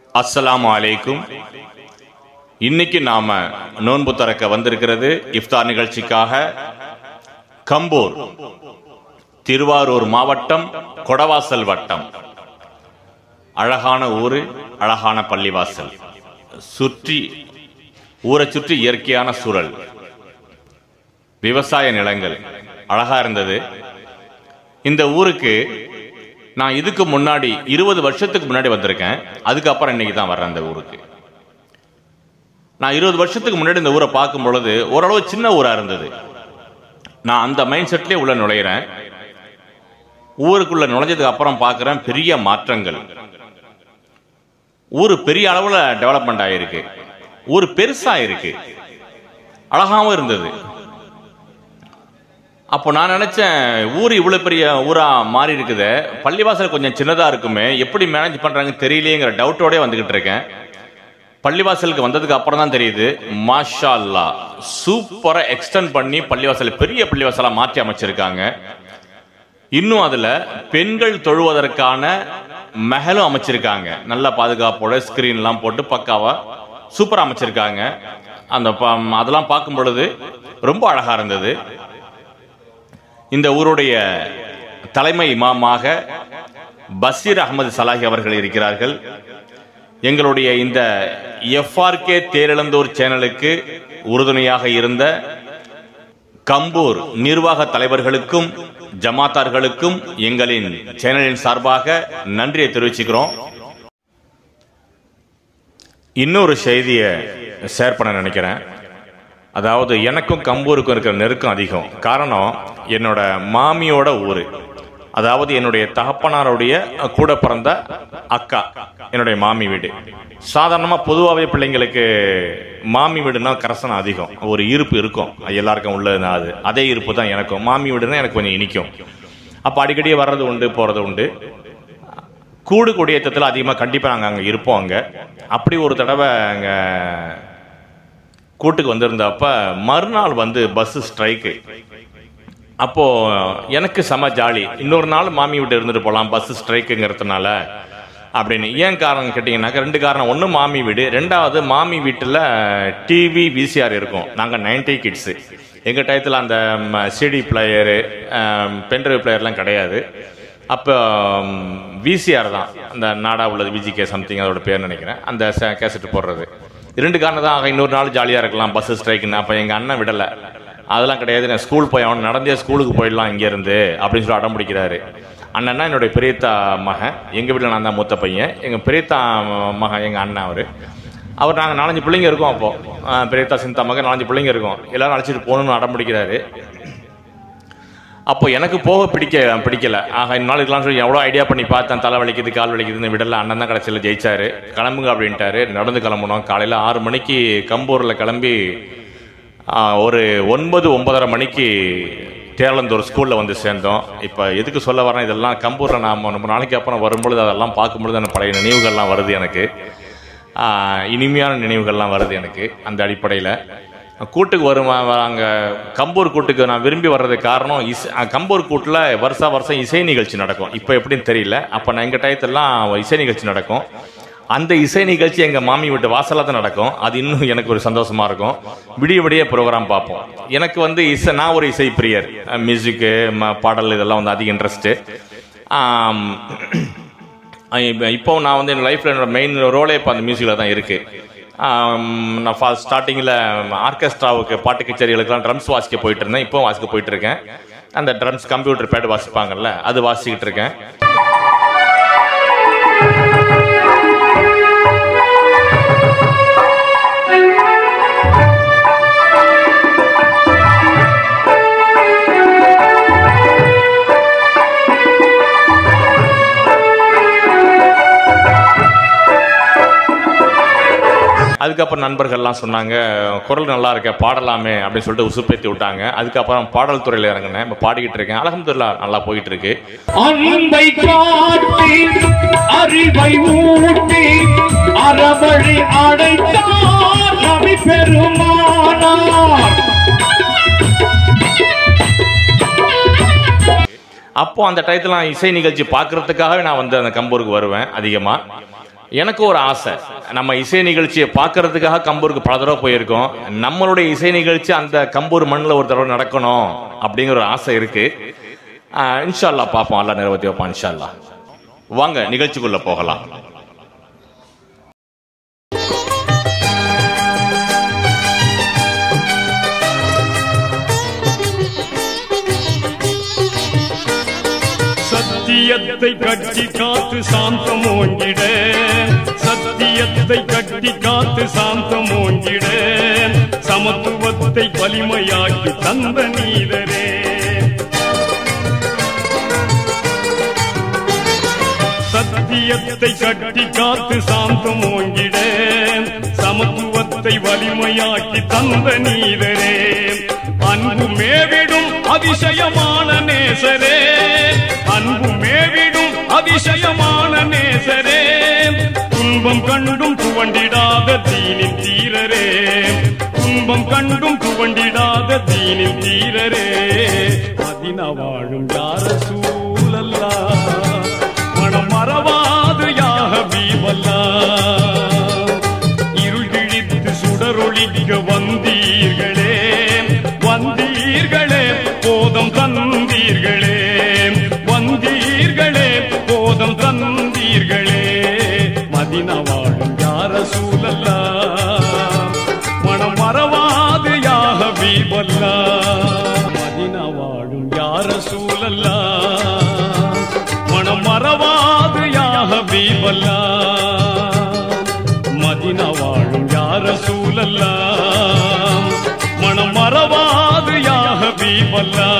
அஸ்ஸலாமு அலைக்கும் இன்னைக்கு நாம நோன்பு திறக்க வந்திருக்கிறது இஃப்தார் நிகழ்ச்சிக்காக கம்பூர் திருவாரூர் மாவட்டம் கொடவாசல் வட்டம் அழகான ஊரு அழகான பள்ளிவாசல் சுற்றி ஊரை சுற்றி இயற்கையான சூழல் விவசாய நிலங்கள் அழகா இருந்தது இந்த ஊருக்கு நான் இதுக்கு முன்னாடி இருபது வருஷத்துக்கு முன்னாடி வந்திருக்கேன் அதுக்கப்புறம் இன்னைக்கு தான் வர்றேன் அந்த ஊருக்கு நான் இருபது வருஷத்துக்கு முன்னாடி இந்த ஊரை பார்க்கும் பொழுது ஓரளவு சின்ன ஊரா இருந்தது நான் அந்த மைண்ட் செட்லேயே உள்ள நுழையிறேன் ஊருக்குள்ள நுழைஞ்சதுக்கு அப்புறம் பார்க்குறேன் பெரிய மாற்றங்கள் ஊர் பெரிய அளவில் டெவலப்மெண்ட் ஆகிருக்கு ஊர் பெருசா இருக்கு அழகாவும் இருந்தது அப்போ நான் நினைச்சேன் ஊர் இவ்வளவு பெரிய ஊரா மாறி இருக்குது பள்ளிவாசல் கொஞ்சம் சின்னதா இருக்குமே எப்படி மேனேஜ் பண்றாங்க தெரியலையேங்கிற டவுட்டோடய வந்துகிட்டு இருக்கேன் பள்ளிவாசலுக்கு வந்ததுக்கு அப்புறம் தான் தெரியுது மாஷா அல்லா சூப்பரா எக்ஸ்டெண்ட் பண்ணி பள்ளிவாசல் பெரிய பள்ளிவாசலா மாற்றி அமைச்சிருக்காங்க இன்னும் அதுல பெண்கள் தொழுவதற்கான மெஹலும் அமைச்சிருக்காங்க நல்ல பாதுகாப்போட ஸ்கிரீன் எல்லாம் போட்டு பக்காவா சூப்பரா அமைச்சிருக்காங்க அந்த ப- அதெல்லாம் பார்க்கும் பொழுது ரொம்ப அழகா இருந்தது இந்த ஊருடைய தலைமை இமாமாக பஷீர் அகமது சலாஹி அவர்கள் இருக்கிறார்கள் எங்களுடைய இந்த எஃப்ஆர்கே தேரிழந்தூர் சேனலுக்கு உறுதுணையாக இருந்த கம்பூர் நிர்வாக தலைவர்களுக்கும் ஜமாத்தார்களுக்கும் எங்களின் சேனலின் சார்பாக நன்றியை தெரிவிச்சுக்கிறோம் இன்னொரு செய்தியை ஷேர் பண்ண நினைக்கிறேன் அதாவது எனக்கும் கம்பூருக்கும் இருக்கிற நெருக்கம் அதிகம் காரணம் என்னோட மாமியோட ஊரு அதாவது என்னுடைய தகப்பனாருடைய கூட பிறந்த அக்கா என்னுடைய மாமி வீடு சாதாரணமாக பொதுவாகவே பிள்ளைங்களுக்கு மாமி வீடுனா கரசனம் அதிகம் ஒரு ஈர்ப்பு இருக்கும் எல்லாருக்கும் உள்ளதுனா அது அதே ஈர்ப்பு தான் எனக்கும் மாமி வீடுனா எனக்கு கொஞ்சம் இனிக்கும் அப்போ அடிக்கடி வர்றது உண்டு போகிறது உண்டு கூடு கொடியேற்றத்தில் அதிகமாக கண்டிப்பாக நாங்கள் அங்கே இருப்போம் அங்கே அப்படி ஒரு தடவை அங்கே கூட்டுக்கு வந்திருந்தப்ப மறுநாள் வந்து பஸ் ஸ்ட்ரைக்கு அப்போ எனக்கு செம ஜாலி இன்னொரு நாள் மாமி வீட்டு இருந்துட்டு போகலாம் பஸ் ஸ்ட்ரைக்குங்கிறதுனால அப்படின்னு ஏன் காரணம் கேட்டிங்கன்னாக்கா ரெண்டு காரணம் ஒன்று மாமி வீடு ரெண்டாவது மாமி வீட்டில் டிவி விசிஆர் இருக்கும் நாங்கள் நைன்டி கிட்ஸு எங்கள் டயத்தில் அந்த சிடி பிளேயரு பென்ட்ரைவ் பிளேயர்லாம் கிடையாது அப்போ விசிஆர் தான் அந்த நாடா உள்ளது விஜிகே சம்திங் அதோட பேர் நினைக்கிறேன் அந்த கேசட் போடுறது இரண்டு காரணம் தான் ஆக இன்னொரு நாள் ஜாலியாக இருக்கலாம் பஸ் ஸ்ட்ரைக்குன்னு அப்போ எங்கள் அண்ணன் விடலை அதெல்லாம் கிடையாது நான் ஸ்கூல் போய் அவன் நடந்தே ஸ்கூலுக்கு போயிடலாம் இங்கேருந்து அப்படின்னு சொல்லி அடம் பிடிக்கிறாரு அண்ணன்னா என்னுடைய பெரியத்தா மகன் எங்கள் வீட்டில் நான் தான் மூத்த பையன் எங்கள் பெரியத்தா மகன் எங்கள் அண்ணன் அவர் அவர் நாங்கள் நாலஞ்சு பிள்ளைங்க இருக்கோம் அப்போ ஆஹ் பெரியத்தா சிந்தா மகன் நாலஞ்சு பிள்ளைங்க இருக்கோம் எல்லாரும் அழைச்சிட்டு போகணும்னு அடம் பிடிக்கிறாரு அப்போ எனக்கு போக பிடிக்க பிடிக்கல ஆக இந்நாள் இருக்கலாம் சொல்லி எவ்வளோ ஐடியா பண்ணி பார்த்தேன் தலை வலிக்குது கால் வலிக்குதுன்னு விடல அண்ணன் தான் கடைசியில் ஜெயிச்சாரு கிளம்புங்க அப்படின்ட்டாரு நடந்து கிளம்பணும் காலையில் ஆறு மணிக்கு கம்பூரில் கிளம்பி ஆ, ஒரு ஒன்பது ஒன்பதரை மணிக்கு தேரளந்தூர் ஸ்கூலில் வந்து சேர்ந்தோம் இப்போ எதுக்கு சொல்ல வரேன் இதெல்லாம் கம்பூரில் நாம் ரொம்ப நாளைக்கு அப்புறம் வரும்பொழுது அதெல்லாம் பார்க்கும்பொழுது அந்த பழைய நினைவுகள்லாம் வருது எனக்கு ஆ, இனிமையான நினைவுகள்லாம் வருது எனக்கு அந்த அடிப்படையில் கூட்டுக்கு வரும் அங்கே கம்பூர் கூட்டுக்கு நான் விரும்பி வர்றதுக்கு காரணம் இஸ் அ, கம்பூர் கூட்டில் வருஷா வருஷம் இசை நிகழ்ச்சி நடக்கும் இப்போ எப்படின்னு தெரியல அப்போ நான் எங்கள் டயத்தெல்லாம் இசை நிகழ்ச்சி நடக்கும் அந்த இசை நிகழ்ச்சி எங்கள் மாமி வீட்டு வாசலாக தான் நடக்கும் அது இன்னும் எனக்கு ஒரு சந்தோஷமா இருக்கும் விடிய விடிய ப்ரோக்ராம் பார்ப்போம் எனக்கு வந்து இசை நான் ஒரு இசை பிரியர் மியூசிக்கு பாடல் இதெல்லாம் வந்து அதிக இன்ட்ரெஸ்ட்டு இப்போ நான் வந்து என் லைஃப்பில் என்னோட மெயின் ரோலே இப்போ அந்த மியூசிக்கில் தான் இருக்குது நான் ஃபர்ஸ்ட் ஸ்டார்டிங்கில் ஆர்கெஸ்ட்ராவுக்கு பாட்டு கச்சேரிகளுக்கெல்லாம் ட்ரம்ஸ் வாசிக்க போயிட்டு இருந்தேன் இப்போ வாசிக்க போயிட்டு இருக்கேன் அந்த ட்ரம்ஸ் கம்ப்யூட்டர் பேட் வாசிப்பாங்கல்ல அது வாசிக்கிட்டு இருக்கேன் அதுக்கப்புறம் நண்பர்கள்லாம் சொன்னாங்க குரல் நல்லா இருக்க பாடலாமே அப்படின்னு சொல்லிட்டு உசுப்பேத்தி விட்டாங்க அதுக்கப்புறம் பாடல் துறையில் இறங்கினேன் இப்போ பாடிக்கிட்டு இருக்கேன் அலகம்துல்லா நல்லா போயிட்டு இருக்கு அன்பை காட்டி அறிவை ஊட்டி அறவழி அடைத்தார் நபி பெருமானார் அப்போ அந்த டயத்தில் நான் இசை நிகழ்ச்சி பார்க்கறதுக்காகவே நான் வந்து அந்த கம்பூருக்கு வருவேன் அதிகமாக எனக்கு ஒரு ஆசை நம்ம இசை நிகழ்ச்சியை பார்க்கறதுக்காக கம்பூருக்கு பல தடவை போயிருக்கோம் நம்மளுடைய இசை நிகழ்ச்சி அந்த கம்பூர் மண்ணில் ஒரு தடவை நடக்கணும் அப்படிங்கிற ஒரு ஆசை இருக்கு ஆஹ் இன்ஷா அல்லாஹ் பார்ப்போம் அல்லா நிறைவேற்றி வைப்பான் இன்ஷா அல்லாஹ் வாங்க நிகழ்ச்சிக்குள்ள போகலாம் சத்தியத்தை கட்டி காத்து சாந்தம் ஓங்கிட சத்தியத்தை கட்டி காத்து சாந்தம் ஓங்கிட சமத்துவத்தை வலிமையாக்கி தந்த நீதரே சத்தியத்தை கட்டி காத்து சாந்தம் ஓங்கிட சமத்துவத்தை வலிமையாக்கி தந்த நீதரே அன்பு மேவிடும் அதிசயமான நேசரே அன்பு மேவிடும் அதிசயமான நேசரே துன்பம் கண்டும் துவண்டிடாத தீனின் தீரரே துன்பம் கண்டும் துவண்டிடாத தீனின் தீரரே அதின வாழும் யார சூழல்லா மனம் மறவாது யாக பீவல்லா இருள் கிழித்து சுடரொழிக்க வந்தீர்களே வந்தீர்களே போதம் தந்தீர்களே வந்தீர்களே போதம் தந்தீர்களே மதின வாழும் யார சூழல்லா மனம் மறவாது யாக பீவல்லா மதின வாழும் யார சூழல்லா மனம் மறவாது யாக பீவல்லா மதின வாழும் யார சூழல்லா மனம் மறவாது யாக பீவல்லா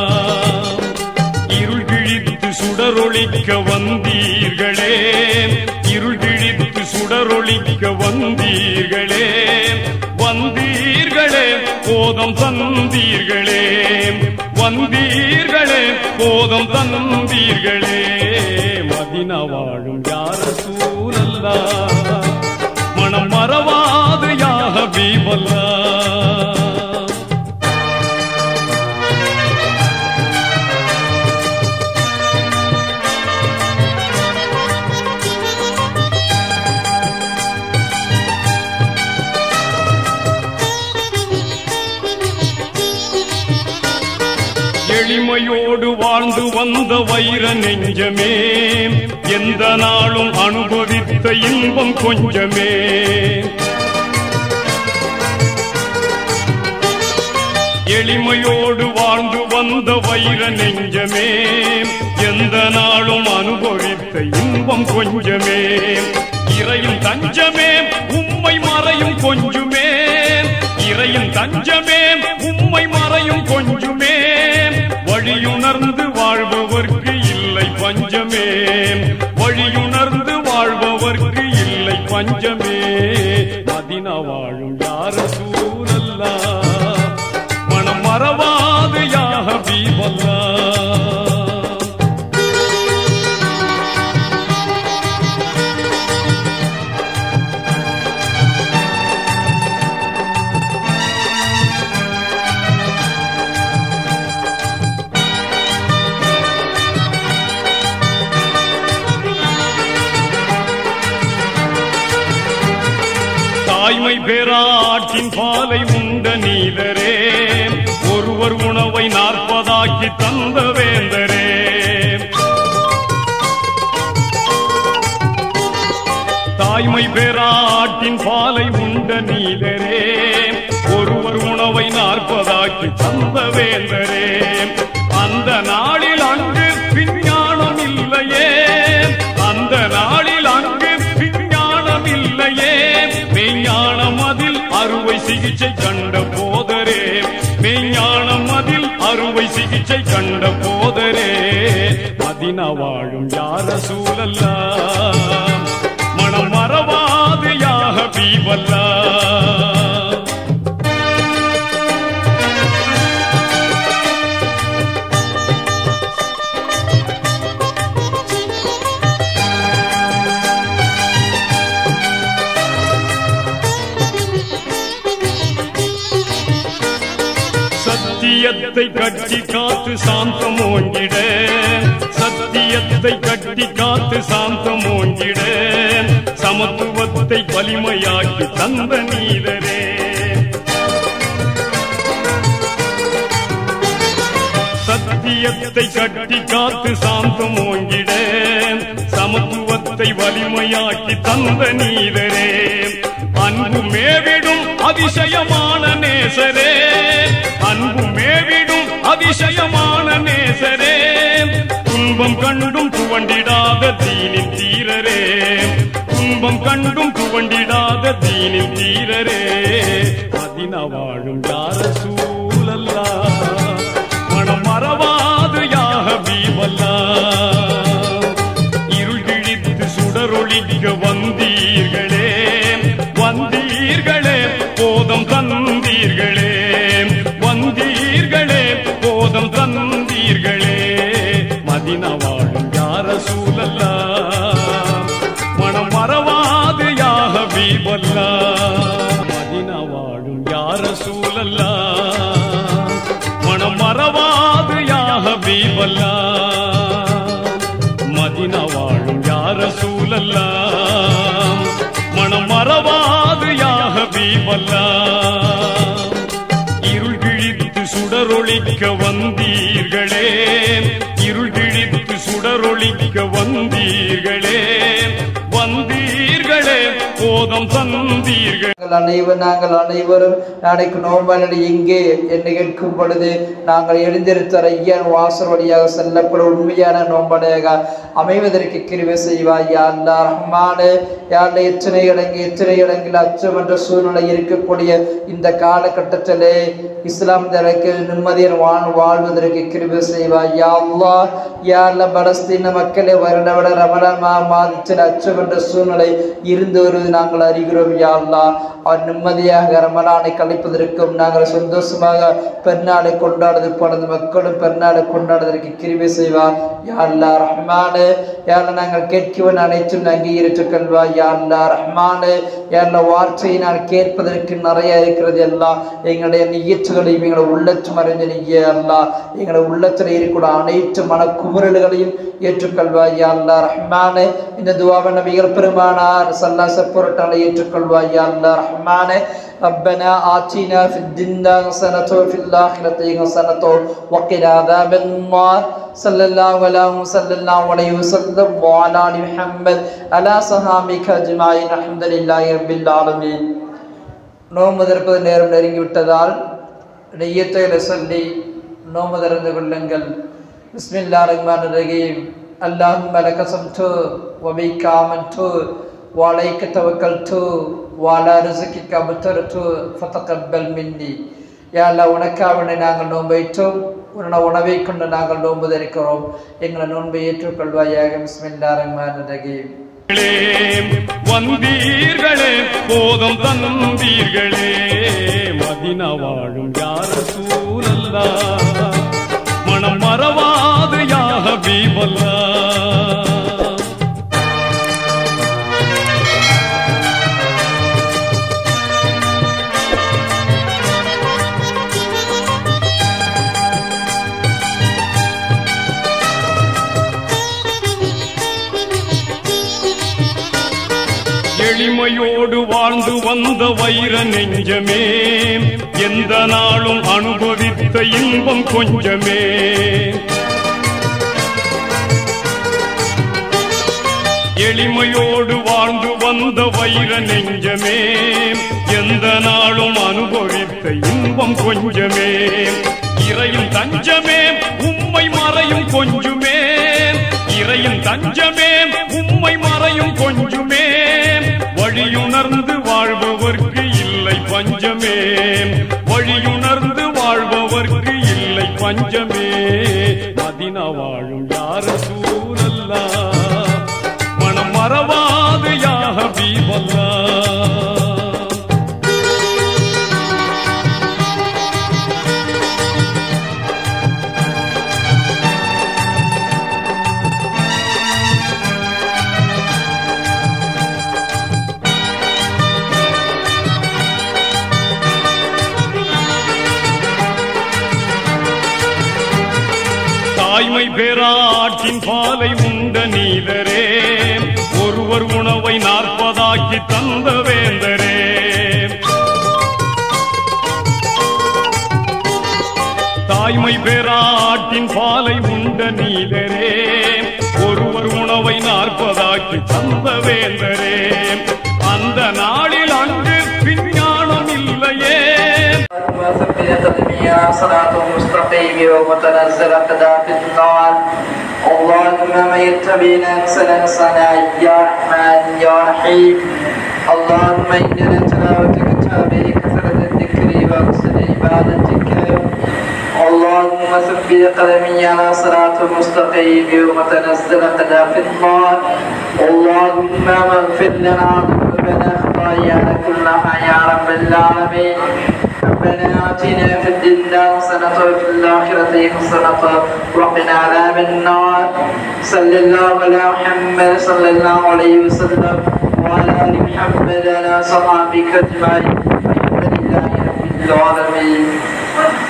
இருள் கிழித்து சுடரொழிக்க வந்தீர்களே இருள் கிழித்து சுடரொழிக்க வந்தீர்களே வந்தீர்களே போதம் தந்தீர்களே வந்தீர்களே போதம் தந்தீர்களே மதின வாழும் யார சூழல்லா மனம் மறவாது யாக பீவல்லா எளிமையோடு வாழ்ந்து வந்த வைர நெஞ்சமே எந்த நாளும் அனுபவித்த இன்பம் கொஞ்சமே எளிமையோடு வாழ்ந்து வந்த வைர நெஞ்சமே எந்த நாளும் அனுபவித்த இன்பம் கொஞ்சமே இறையும் தஞ்சமே உம்மை மறையும் கொஞ்சுமே இறையும் தஞ்சமே உம்மை மறையும் கொஞ்சுமே வழியுணர்ந்து வாழ்பவர்க்கு இல்லை பஞ்சமே வழியுணர்ந்து வாழ்பவர்க்கு இல்லை பஞ்சமே மதின வாழும் யார சூழல்லா மனம் மறவாது யாக பீவல்லா தாய்மை பெறாட்டின் பாலை உண்ட நீதரே ஒருவர் உணவை நாற்பதாக்கி தந்த வேந்தரே தாய்மை பெறாட்டின் பாலை உண்ட நீதரே ஒருவர் உணவை நாற்பதாக்கி தந்த வேந்தரே அந்த நாளில் அங்கு விஞ்ஞானம் இல்லையே அந்த நாளில் அங்கு விஞ்ஞானம் இல்லையே மெய்ஞானம் அதில் அறுவை சிகிச்சை கண்ட போதரே மெய்ஞானம் அதில் அறுவை சிகிச்சை கண்ட போதரே மதின வாழும் யார சூழல்லா மனம் மறவாது யாக பீவல்லா சத்தியத்தை கட்டி காத்து சாந்தம் ஓங்கிட சத்தியத்தை கட்டி காத்து சாந்தம் ஓங்கிட சமத்துவத்தை வலிமையாக்கி தந்த நீதரே சத்தியத்தை கட்டி காத்து சாந்தம் ஓங்கிட சமத்துவத்தை வலிமையாக்கி தந்த நீதரே அன்பு மேவிடும் அதிசயமான நேசரே அன்பு மேவிடும் அதிசயமான நேசரே துன்பம் கண்டும் துவண்டிடாத தீனின் தீரரே துன்பம் கண்டும் துவண்டிடாத தீனின் தீரரே அதின வாழும் யார சூழல்லா மனம் மறவாது யாக பீவல்லா இருள் கிழித்து சுடரொளிக்க வந்தீர்களே வந்தீர்களே போதம் தந்தீர்களே வந்தீர்களே போதம் தந்தீர்களே மதின வாழும் யார சூழல்லா மனம் மறவாது யாக பீவல்லா மதின வாழும் யார சூழல்லா மனம் மறவாது யாக பீவல்லா மதின வாழும் யார சூழல்லா மனம் மறவாது யாக பீவல்லா இருள் கிழித்து சுடரொளிக்க வந்தீர்களே இருள் கிழித்து சுடரொளிக்க வந்தீர்களே வந்தீர்களே போதம் தந்தீர்கள் நாங்கள் அனைவரும் நாங்கள் அனைவரும் நாளைக்கு நோம்பலடி எங்கே என்று கேட்கும் பொழுது நாங்கள் எழுந்திருத்த ஐயன் வாசல் வழியாக செல்லப்படும் உண்மையான நோம்பலையாக அமைவதற்கு கிருபை செய்வாய் யா அல்லா ரஹ்மானே யா அல்லா எத்தனை இடங்கு எத்தனை இடங்களில் அச்சம் என்ற சூழ்நிலை இருக்கக்கூடிய இந்த காலகட்டத்திலே இஸ்லாம் தரக்கு நிம்மதியில் வாழ் வாழ்வதற்கு கிருபை செய்வாய் யா அல்லா யா அல்லா பலஸ்தீன மக்களை வருட விட ரமலான் மா மாதத்தில் அச்சம் என்ற சூழ்நிலை இருந்து வருவது நாங்கள் அறிகிறோம் யா அல்லா அவர் நிம்மதியாக ரமலானை கழிப்பதற்கும் நாங்கள் சந்தோஷமாக பெருநாளை கொண்டாடுவது போனது மக்களும் பெருநாளை கொண்டாடுவதற்கு கிருபை செய்வார் யா அல்லா ரஹ்மானே யா அல்லா நாங்கள் கேட்கவன் அனைத்தும் அங்கீகரித்துக் கொள்வா யா அல்லா ரஹ்மானே யா அல்லா வார்த்தையை நான் கேட்பதற்கு நிறைய இருக்கிறது எல்லாம் எங்களுடைய நிகழ்ச்சிகளையும் எங்களுடைய உள்ளற்றும் அறிஞ்ச நீங்க அல்லா எங்களுடைய உள்ளத்தில் இருக்கக்கூடிய அனைத்து மனக்குமுறல்களையும் ஏற்றுக்கொள்வாய் யா அல்லா ரஹ்மானே இந்த துவாவை நபிகள் பெருமானார் சல்லாச பொருட்டாலை ஏற்றுக்கொள்வாய் யா அல்லா ரஹ்மானே ربنا آتنا في الدنيا حسنة وفي الآخرة حسنة وقنا عذاب النار صلى الله على وصلى الله عليه وسلم وعلى آل محمد على صحابك أجمعين الحمد لله رب العالمين நோம்பு திறப்பது நேரம் நெருங்கிவிட்டதால் நெய்யத்தையில சொல்லி நோம்பு திறந்து கொள்ளுங்கள் பிஸ்மில்லா ரஹ்மான் ரஹீம் அல்லாஹும் லகசம்து வபிக ஆமன்து وعليك توكلت وعلى رزقك ابترت فتقبل مني யா அல்லா உனக்காக நாங்கள் நோன்பு வைத்தோம் உன்னை உணவை கொண்டு நாங்கள் நோன்பு தரிக்கிறோம் எங்களை நோன்பை ஏற்றுக்கொள்வாயாக பிஸ்மில்லா ரஹ்மான் ரஹீம் வந்தீர்களே போதம் தந்தீர்களே மதின வாழும் யார சூழல்லா மனம் மறவாது யாக பீவல்லா எளிமையோடு வாழ்ந்து வந்த வைர நெஞ்சமே எந்த நாளும் அனுபவித்த இன்பம் கொஞ்சமே எளிமையோடு வாழ்ந்து வந்த வைர நெஞ்சமே எந்த நாளும் அனுபவித்த இன்பம் கொஞ்சமே இறையும் தஞ்சமே உம்மை மறையும் கொஞ்சுமே இறையும் தஞ்சமே உம்மை மறையும் கொஞ்சுமே வழியுணர்ந்து வாழ்பவர்க்கு இல்லை பஞ்சமே வழியுணர்ந்து வாழ்பவர்க்கு இல்லை பஞ்சமே மதின வாழும் யார சூழல்லா மனம் மறவாது யாக பீவல்லா தாய்மை பெறாட்டின் பாலை உண்ட நீதரே ஒருவர் உணவை நாற்பதாக்கி தந்த வேந்தரே தாய்மை பெறாட்டின் பாலை உண்ட நீலரே ஒருவர் உணவை நாற்பதாக்கி தந்த வேந்தரே அந்த நாளில் அன்று விஞ்ஞானம் இல்லையே وثبت قدمي صراط مستقيم ومتنزل قدام النار اللهم من يتبعنا احسن صنع يا رحمن يا رحيم اللهم اننا تلاوة كتابك كثرة الذكر وحسن عبادتك اللهم ثبت قدمي على صراط مستقيم ومتنزل قدام النار اللهم اغفر لنا ذنوبنا خطايانا كلها يا رب العالمين ربنا آتنا في الدنيا حسنة وفي الآخرة حسنة وقنا عذاب النار صلى الله على محمد صلى الله عليه وسلم وعلى آل محمد وعلى صحابك أجمعين الحمد لله رب العالمين